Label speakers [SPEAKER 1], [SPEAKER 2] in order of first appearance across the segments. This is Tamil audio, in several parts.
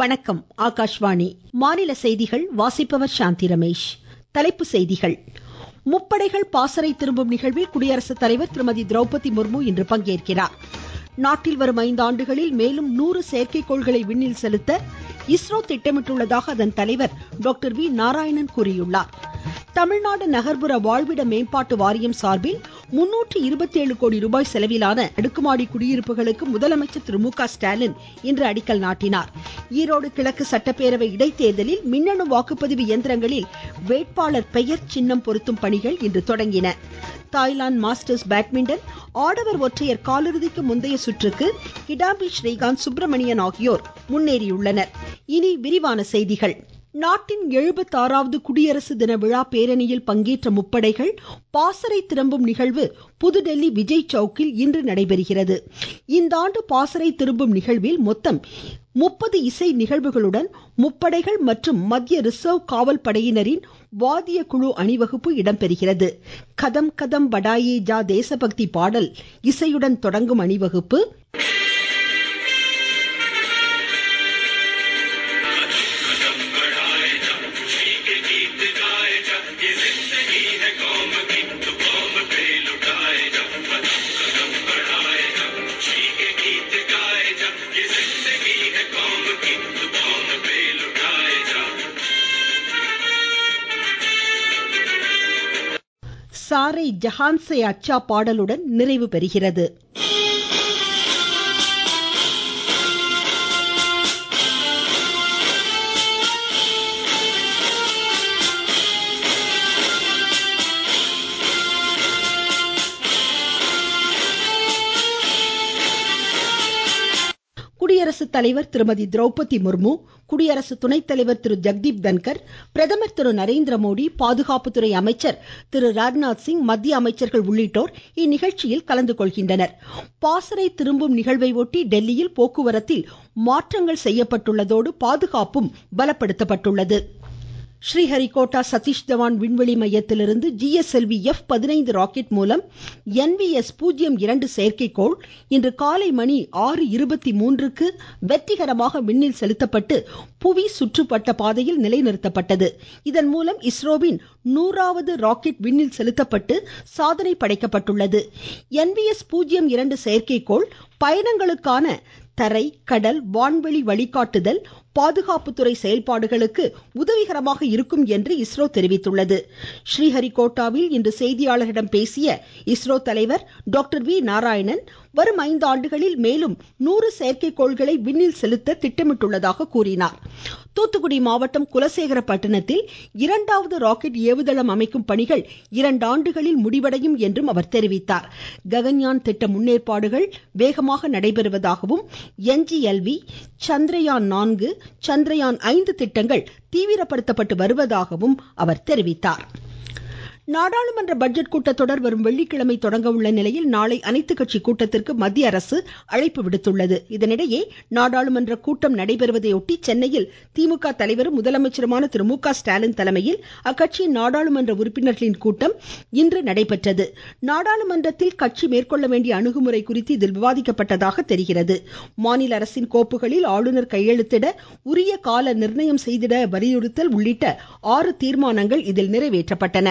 [SPEAKER 1] வணக்கம் ஆகாஷ்வாணி மாநில செய்திகள் வாசிப்பவர் சாந்தி ரமேஷ் தலைப்புச் செய்திகள் முப்படைகள் பாசறை திரும்பும் நிகழ்வில் குடியரசுத் தலைவர் திருமதி திரௌபதி முர்மு இன்று பங்கேற்கிறார் நாட்டில் வரும் ஐந்தாண்டுகளில் மேலும் நூறு செயற்கைக்கோள்களை விண்ணில் செலுத்த இஸ்ரோ திட்டமிட்டுள்ளதாக அதன் தலைவர் டாக்டர் வி நாராயணன் கூறியுள்ளார் தமிழ்நாடு நகர்ப்புற வாழ்விட மேம்பாட்டு வாரியம் சார்பில் முன்னூற்று இருபத்தி ஏழு கோடி ரூபாய் செலவிலான அடுக்குமாடி குடியிருப்புகளுக்கு முதலமைச்சர் திரு மு க ஸ்டாலின் இன்று அடிக்கல் நாட்டினார் ஈரோடு கிழக்கு சட்டப்பேரவை இடைத்தேர்தலில் மின்னணு வாக்குப்பதிவு இயந்திரங்களில் வேட்பாளர் பெயர் சின்னம் பொருத்தும் பணிகள் இன்று தொடங்கின தாய்லாந்து மாஸ்டர்ஸ் பேட்மிண்டன் ஆடவர் ஒற்றையர் காலிறுதிக்கு முந்தைய சுற்றுக்கு கிடாம்பி ஸ்ரீகாந்த் சுப்பிரமணியன் ஆகியோர் முன்னேறியுள்ளனர் இனி விரிவான செய்திகள் நாட்டின் எழுபத்தாறாவது குடியரசு தின விழா பேரணியில் பங்கேற்ற முப்படைகள் பாசறை திரும்பும் நிகழ்வு புதுடெல்லி விஜய் சவுக்கில் இன்று நடைபெறுகிறது இந்த ஆண்டு பாசறை திரும்பும் நிகழ்வில் மொத்தம் முப்பது இசை நிகழ்வுகளுடன் முப்படைகள் மற்றும் மத்திய ரிசர்வ் காவல் படையினரின் வாத்திய குழு அணிவகுப்பு இடம்பெறுகிறது கதம் கதம் படாயே ஜா தேசபக்தி பாடல் இசையுடன் தொடங்கும் அணிவகுப்பு சாரை ஜஹான்சே அச்சா பாடலுடன் நிறைவு பெறுகிறது குடியரசுத் தலைவர் திருமதி திரௌபதி முர்மு குடியரசு துணைத் தலைவர் திரு ஜெக்தீப் தன்கர் பிரதமர் திரு நரேந்திர மோடி பாதுகாப்புத்துறை அமைச்சர் திரு ராஜ்நாத் சிங் மத்திய அமைச்சர்கள் உள்ளிட்டோர் இந்நிகழ்ச்சியில் கலந்து கொள்கின்றனர் பாசறை திரும்பும் நிகழ்வை ஒட்டி டெல்லியில் போக்குவரத்தில் மாற்றங்கள் செய்யப்பட்டுள்ளதோடு பாதுகாப்பும் பலப்படுத்தப்பட்டுள்ளது ஸ்ரீஹரிகோட்டா சதீஷ் தவான் விண்வெளி மையத்திலிருந்து ஜிஎஸ்எல்வி எஃப் பதினைந்து ராக்கெட் மூலம் என்விஎஸ் பூஜ்ஜியம் இரண்டு செயற்கைக்கோள் இன்று காலை மணி ஆறு இருபத்தி மூன்றுக்கு வெற்றிகரமாக விண்ணில் செலுத்தப்பட்டு புவி சுற்றுப்பட்ட பாதையில் நிலைநிறுத்தப்பட்டது இதன் மூலம் இஸ்ரோவின் நூறாவது ராக்கெட் விண்ணில் செலுத்தப்பட்டு சாதனை படைக்கப்பட்டுள்ளது என்விஎஸ் பூஜ்ஜியம் இரண்டு செயற்கைக்கோள் பயணங்களுக்கான தரை கடல் வான்வெளி வழிகாட்டுதல் பாதுகாப்புத்துறை செயல்பாடுகளுக்கு உதவிகரமாக இருக்கும் என்று இஸ்ரோ தெரிவித்துள்ளது ஸ்ரீஹரிகோட்டாவில் இன்று செய்தியாளர்களிடம் பேசிய இஸ்ரோ தலைவர் டாக்டர் வி நாராயணன் வரும் ஐந்து ஆண்டுகளில் மேலும் நூறு செயற்கைக்கோள்களை விண்ணில் செலுத்த திட்டமிட்டுள்ளதாக கூறினார் தூத்துக்குடி மாவட்டம் குலசேகரப்பட்டினத்தில் இரண்டாவது ராக்கெட் ஏவுதளம் அமைக்கும் பணிகள் இரண்டு ஆண்டுகளில் முடிவடையும் என்றும் அவர் தெரிவித்தார் ககன்யான் திட்ட முன்னேற்பாடுகள் வேகமாக நடைபெறுவதாகவும் என்ஜிஎல்வி சந்திரயான் நான்கு சந்திரயான் ஐந்து திட்டங்கள் தீவிரப்படுத்தப்பட்டு வருவதாகவும் அவர் தெரிவித்தார் நாடாளுமன்ற பட்ஜெட் கூட்டத்தொடர் வரும் வெள்ளிக்கிழமை தொடங்க உள்ள நிலையில் நாளை அனைத்து கட்சி கூட்டத்திற்கு மத்திய அரசு அழைப்பு விடுத்துள்ளது இதனிடையே நாடாளுமன்ற கூட்டம் நடைபெறுவதையொட்டி சென்னையில் திமுக தலைவரும் முதலமைச்சருமான திரு மு க ஸ்டாலின் தலைமையில் அக்கட்சியின் நாடாளுமன்ற உறுப்பினர்களின் கூட்டம் இன்று நடைபெற்றது நாடாளுமன்றத்தில் கட்சி மேற்கொள்ள வேண்டிய அணுகுமுறை குறித்து இதில் விவாதிக்கப்பட்டதாக தெரிகிறது மாநில அரசின் கோப்புகளில் ஆளுநர் கையெழுத்திட உரிய கால நிர்ணயம் செய்திட வலியுறுத்தல் உள்ளிட்ட ஆறு தீர்மானங்கள் இதில் நிறைவேற்றப்பட்டன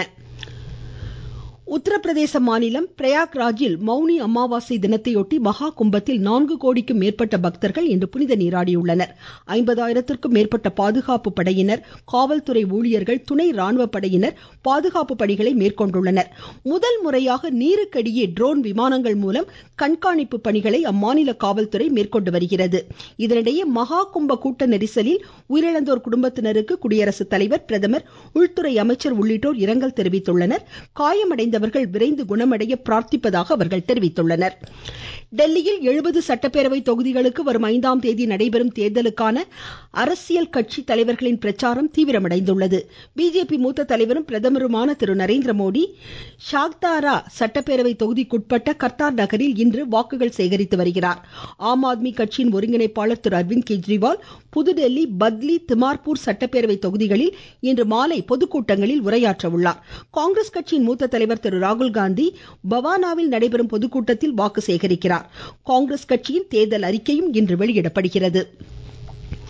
[SPEAKER 1] உத்தரப்பிரதேச மாநிலம் பிரயாக்ராஜில் மௌனி அமாவாசை தினத்தையொட்டி மகா கும்பத்தில் நான்கு கோடிக்கும் மேற்பட்ட பக்தர்கள் இன்று புனித நீராடியுள்ளனர் ஐம்பதாயிரத்திற்கும் மேற்பட்ட பாதுகாப்பு படையினர் காவல்துறை ஊழியர்கள் துணை ராணுவ படையினர் பாதுகாப்பு பணிகளை மேற்கொண்டுள்ளனர் முதல் முறையாக நீருக்கடியே ட்ரோன் விமானங்கள் மூலம் கண்காணிப்பு பணிகளை அம்மாநில காவல்துறை மேற்கொண்டு வருகிறது இதனிடையே மகா கும்ப கூட்ட நெரிசலில் உயிரிழந்தோர் குடும்பத்தினருக்கு குடியரசுத் தலைவர் பிரதமர் உள்துறை அமைச்சர் உள்ளிட்டோர் இரங்கல் தெரிவித்துள்ளனர் காயமடைந்த அடைந்தவர்கள் விரைந்து குணமடைய பிரார்த்திப்பதாக அவர்கள் தெரிவித்துள்ளனர் டெல்லியில் எழுபது சட்டப்பேரவை தொகுதிகளுக்கு வரும் ஐந்தாம் தேதி நடைபெறும் தேர்தலுக்கான அரசியல் கட்சி தலைவர்களின் பிரச்சாரம் தீவிரமடைந்துள்ளது பிஜேபி மூத்த தலைவரும் பிரதமருமான திரு நரேந்திர மோடி ஷாக்தாரா சட்டப்பேரவை தொகுதிக்குட்பட்ட கர்த்தார் நகரில் இன்று வாக்குகள் சேகரித்து வருகிறார் ஆம் ஆத்மி கட்சியின் ஒருங்கிணைப்பாளர் திரு அரவிந்த் கெஜ்ரிவால் புதுடெல்லி பத்லி திமார்பூர் சட்டப்பேரவை தொகுதிகளில் இன்று மாலை பொதுக்கூட்டங்களில் உரையாற்ற உள்ளார் காங்கிரஸ் கட்சியின் மூத்த தலைவர் திரு ராகுல் காந்தி பவானாவில் நடைபெறும் பொதுக்கூட்டத்தில் வாக்கு சேகரிக்கிறார் காங்கிரஸ் கட்சியின் தேர்தல் அறிக்கையும் இன்று வெளியிடப்படுகிறது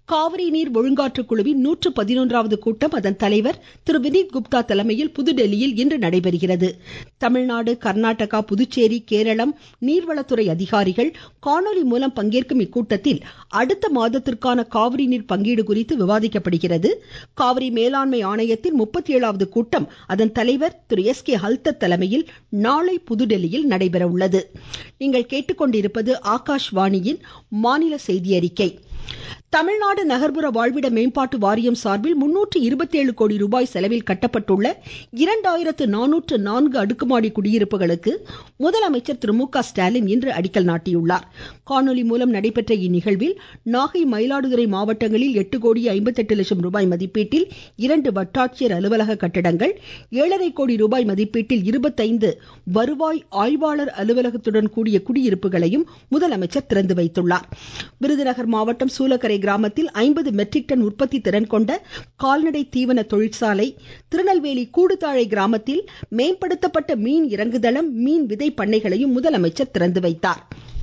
[SPEAKER 1] காவிரி நீர் ஒழுங்காற்று குழுவின் நூற்று பதினொன்றாவது கூட்டம் அதன் தலைவர் திரு வினீத் குப்தா தலைமையில் புதுடெல்லியில் இன்று நடைபெறுகிறது தமிழ்நாடு கர்நாடகா புதுச்சேரி கேரளம் நீர்வளத்துறை அதிகாரிகள் காணொலி மூலம் பங்கேற்கும் இக்கூட்டத்தில் அடுத்த மாதத்திற்கான காவிரி நீர் பங்கீடு குறித்து விவாதிக்கப்படுகிறது காவிரி மேலாண்மை ஆணையத்தின் முப்பத்தி ஏழாவது கூட்டம் அதன் தலைவர் திரு எஸ் கே ஹல்தத் தலைமையில் நாளை புதுடெல்லியில் நடைபெற உள்ளது நீங்கள் கேட்டுக்கொண்டிருப்பது ஆகாஷ்வாணியின் மாநில செய்தி அறிக்கை தமிழ்நாடு நகர்ப்புற வாழ்விட மேம்பாட்டு வாரியம் சார்பில் முன்னூற்று இருபத்தேழு கோடி ரூபாய் செலவில் கட்டப்பட்டுள்ள இரண்டாயிரத்து நானூற்று நான்கு அடுக்குமாடி குடியிருப்புகளுக்கு முதலமைச்சர் திரு மு க ஸ்டாலின் இன்று அடிக்கல் நாட்டியுள்ளார் காணொலி மூலம் நடைபெற்ற இந்நிகழ்வில் நாகை மயிலாடுதுறை மாவட்டங்களில் எட்டு கோடி ஐம்பத்தெட்டு லட்சம் ரூபாய் மதிப்பீட்டில் இரண்டு வட்டாட்சியர் அலுவலக கட்டடங்கள் ஏழரை கோடி ரூபாய் மதிப்பீட்டில் இருபத்தைந்து வருவாய் ஆய்வாளர் அலுவலகத்துடன் கூடிய குடியிருப்புகளையும் முதலமைச்சர் திறந்து வைத்துள்ளார் விருதுநகர் மாவட்டம் சூலக்கரை கிராமத்தில் ஐம்பது மெட்ரிக் டன் உற்பத்தி திறன் கொண்ட கால்நடை தீவன தொழிற்சாலை திருநெல்வேலி கூடுதாழை கிராமத்தில் மேம்படுத்தப்பட்ட மீன் இறங்குதளம் மீன் விதை பண்ணைகளையும் முதலமைச்சர் திறந்து வைத்தார்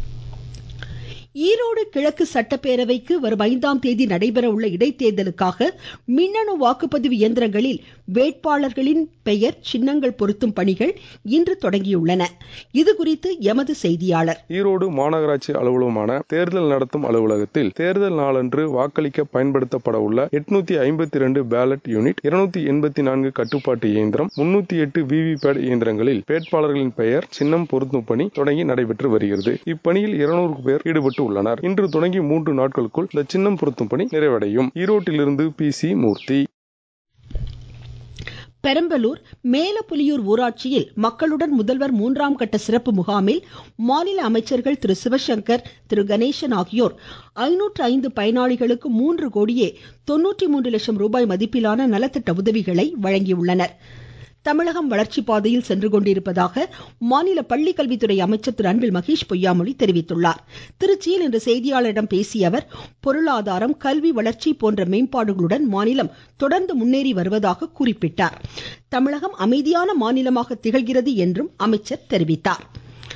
[SPEAKER 1] ஈரோடு கிழக்கு சட்டப்பேரவைக்கு வரும் ஐந்தாம் தேதி நடைபெற உள்ள இடைத்தேர்தலுக்காக மின்னணு வாக்குப்பதிவு இயந்திரங்களில் வேட்பாளர்களின் பெயர் சின்னங்கள் பொருத்தும் பணிகள் இன்று தொடங்கியுள்ளன இதுகுறித்து எமது செய்தியாளர்
[SPEAKER 2] ஈரோடு மாநகராட்சி அலுவலகமான தேர்தல் நடத்தும் அலுவலகத்தில் தேர்தல் நாளன்று வாக்களிக்க பயன்படுத்தப்பட உள்ள எட்நூத்தி ஐம்பத்தி இரண்டு பேலட் யூனிட் இருநூத்தி எண்பத்தி நான்கு கட்டுப்பாட்டு இயந்திரம் முன்னூத்தி எட்டு விவிபேட் இயந்திரங்களில் வேட்பாளர்களின் பெயர் சின்னம் பொருத்தும் பணி தொடங்கி நடைபெற்று வருகிறது இப்பணியில் இருநூறு பேர் ஈடுபட்டு உள்ளனர் இன்று தொடங்கி மூன்று நாட்களுக்குள் இந்த சின்னம் பொருத்தும் பணி நிறைவடையும் ஈரோட்டிலிருந்து பி சி மூர்த்தி
[SPEAKER 1] பெரம்பலூர் மேலப்புலியூர் ஊராட்சியில் மக்களுடன் முதல்வர் மூன்றாம் கட்ட சிறப்பு முகாமில் மாநில அமைச்சர்கள் திரு சிவசங்கர் திரு கணேசன் ஆகியோர் ஐநூற்று ஐந்து பயனாளிகளுக்கு மூன்று கோடியே தொன்னூற்றி மூன்று லட்சம் ரூபாய் மதிப்பிலான நலத்திட்ட உதவிகளை வழங்கியுள்ளனர் தமிழகம் வளர்ச்சி பாதையில் சென்று கொண்டிருப்பதாக மாநில பள்ளிக்கல்வித்துறை அமைச்சர் திரு அன்பில் மகேஷ் பொய்யாமொழி தெரிவித்துள்ளார் திருச்சியில் இன்று செய்தியாளரிடம் பேசிய அவர் பொருளாதாரம் கல்வி வளர்ச்சி போன்ற மேம்பாடுகளுடன் மாநிலம் தொடர்ந்து முன்னேறி வருவதாக குறிப்பிட்டார் தமிழகம் அமைதியான மாநிலமாக திகழ்கிறது என்றும் அமைச்சர் தெரிவித்தார்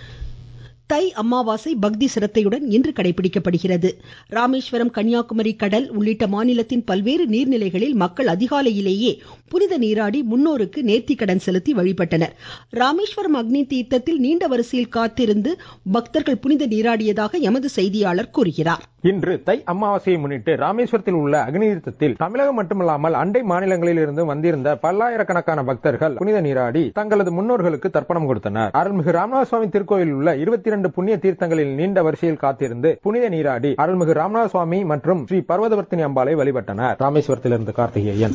[SPEAKER 1] தை அமாவாசை பக்தி சிரத்தையுடன் இன்று கடைபிடிக்கப்படுகிறது ராமேஸ்வரம் கன்னியாகுமரி கடல் உள்ளிட்ட மாநிலத்தின் பல்வேறு நீர்நிலைகளில் மக்கள் அதிகாலையிலேயே புனித நீராடி முன்னோருக்கு நேர்த்தி கடன் செலுத்தி வழிபட்டனர் ராமேஸ்வரம் அக்னி தீர்த்தத்தில் நீண்ட வரிசையில் காத்திருந்து பக்தர்கள் புனித நீராடியதாக எமது செய்தியாளர் கூறுகிறார்
[SPEAKER 3] இன்று தை அமாவாசையை முன்னிட்டு ராமேஸ்வரத்தில் உள்ள அக்னிதீர்த்தத்தில் தமிழகம் மட்டுமல்லாமல் அண்டை மாநிலங்களில் இருந்து வந்திருந்த பல்லாயிரக்கணக்கான பக்தர்கள் புனித நீராடி தங்களது முன்னோர்களுக்கு தர்ப்பணம் கொடுத்தனர் அருள்மிகு ராமநாத சுவாமி திருக்கோயிலில் உள்ள இருபத்தி இரண்டு புண்ணிய தீர்த்தங்களில் நீண்ட வரிசையில் காத்திருந்து புனித நீராடி அருள்மிகு ராமநாத சுவாமி மற்றும் ஸ்ரீ பர்வதவர்த்தினி அம்பாளை வழிபட்டனர் ராமேஸ்வரத்திலிருந்து கார்த்திகேயன்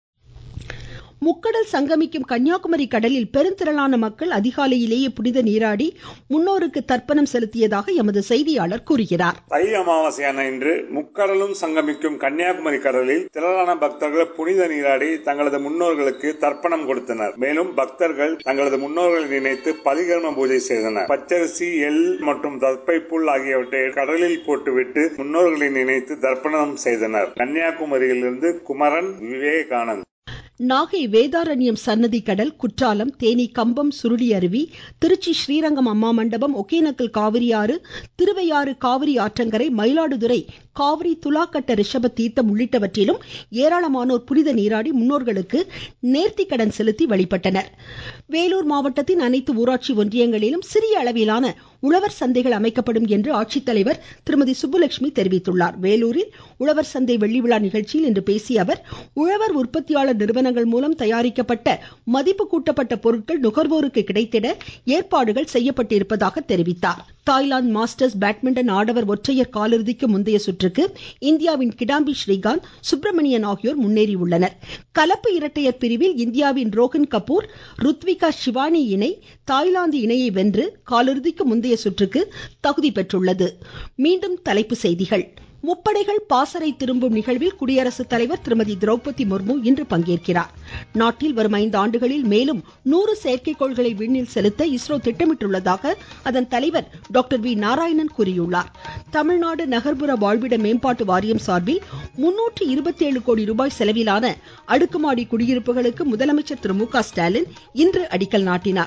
[SPEAKER 1] முக்கடல் சங்கமிக்கும் கன்னியாகுமரி கடலில் பெருந்திரளான மக்கள் அதிகாலையிலேயே புனித நீராடி முன்னோருக்கு தர்ப்பணம் செலுத்தியதாக எமது செய்தியாளர் கூறுகிறார்
[SPEAKER 4] தை அமாவாசையான இன்று முக்கடலும் சங்கமிக்கும் கன்னியாகுமரி கடலில் திரளான பக்தர்கள் புனித நீராடி தங்களது முன்னோர்களுக்கு தர்ப்பணம் கொடுத்தனர் மேலும் பக்தர்கள் தங்களது முன்னோர்களை நினைத்து பரிகர்ம பூஜை செய்தனர் பச்சரிசி எள் மற்றும் தற்பை புல் ஆகியவற்றை கடலில் போட்டுவிட்டு முன்னோர்களை நினைத்து தர்ப்பணம் செய்தனர் கன்னியாகுமரியிலிருந்து குமரன் விவேகானந்த்
[SPEAKER 1] நாகை வேதாரண்யம் சன்னதி கடல் குற்றாலம் தேனி கம்பம் சுருளி அருவி திருச்சி ஸ்ரீரங்கம் அம்மா மண்டபம் ஒகேனக்கல் காவிரி ஆறு திருவையாறு காவிரி ஆற்றங்கரை மயிலாடுதுறை காவிரி துலாக்கட்ட ரிஷப தீர்த்தம் உள்ளிட்டவற்றிலும் ஏராளமானோர் புனித நீராடி முன்னோர்களுக்கு நேர்த்தி கடன் செலுத்தி வழிபட்டனர் வேலூர் மாவட்டத்தின் அனைத்து ஊராட்சி ஒன்றியங்களிலும் சிறிய அளவிலான உழவர் சந்தைகள் அமைக்கப்படும் என்று ஆட்சித்தலைவர் திருமதி சுப்புலட்சுமி தெரிவித்துள்ளார் வேலூரில் உழவர் சந்தை வெள்ளி விழா நிகழ்ச்சியில் இன்று பேசிய அவர் உழவர் உற்பத்தியாளர் நிறுவனங்கள் மூலம் தயாரிக்கப்பட்ட மதிப்பு கூட்டப்பட்ட பொருட்கள் நுகர்வோருக்கு கிடைத்திட ஏற்பாடுகள் செய்யப்பட்டிருப்பதாக தெரிவித்தார் தாய்லாந்து மாஸ்டர்ஸ் பேட்மிண்டன் ஆடவர் ஒற்றையர் காலிறுதிக்கு முந்தைய சுற்றுக்கு இந்தியாவின் கிடாம்பி ஸ்ரீகாந்த் சுப்பிரமணியன் ஆகியோர் முன்னேறியுள்ளனர் கலப்பு இரட்டையர் பிரிவில் இந்தியாவின் ரோஹன் கபூர் ருத்விகா சிவானி இணை தாய்லாந்து இணையை வென்று காலிறுதிக்கு முந்தைய சுற்றுக்கு தகுதி பெற்றுள்ளது மீண்டும் தலைப்பு செய்திகள் முப்படைகள் பாசறை திரும்பும் நிகழ்வில் குடியரசுத் தலைவர் திருமதி திரௌபதி முர்மு இன்று பங்கேற்கிறார் நாட்டில் வரும் ஐந்து ஆண்டுகளில் மேலும் நூறு செயற்கைக்கோள்களை விண்ணில் செலுத்த இஸ்ரோ திட்டமிட்டுள்ளதாக அதன் தலைவர் டாக்டர் வி நாராயணன் கூறியுள்ளார் தமிழ்நாடு நகர்ப்புற வாழ்விட மேம்பாட்டு வாரியம் சார்பில் முன்னூற்று இருபத்தி ஏழு கோடி ரூபாய் செலவிலான அடுக்குமாடி குடியிருப்புகளுக்கு முதலமைச்சர் திரு மு க ஸ்டாலின் இன்று அடிக்கல் நாட்டினார்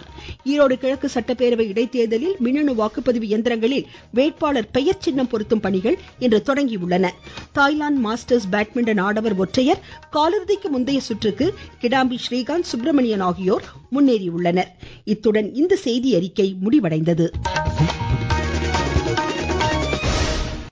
[SPEAKER 1] ஈரோடு கிழக்கு சட்டப்பேரவை இடைத்தேர்தலில் மின்னணு வாக்குப்பதிவு இயந்திரங்களில் வேட்பாளர் பெயர் சின்னம் பொருத்தும் பணிகள் இன்று தொடங்கியுள்ளன தாய்லாந்து மாஸ்டர்ஸ் பேட்மிண்டன் ஆடவர் ஒற்றையர் காலிறுதிக்கு முந்தைய சுற்றுக்கு கிடாம்பி ஸ்ரீகாந்த் சுப்பிரமணியன் ஆகியோர் முன்னேறியுள்ளனர் இத்துடன் இந்த செய்தி அறிக்கை முடிவடைந்தது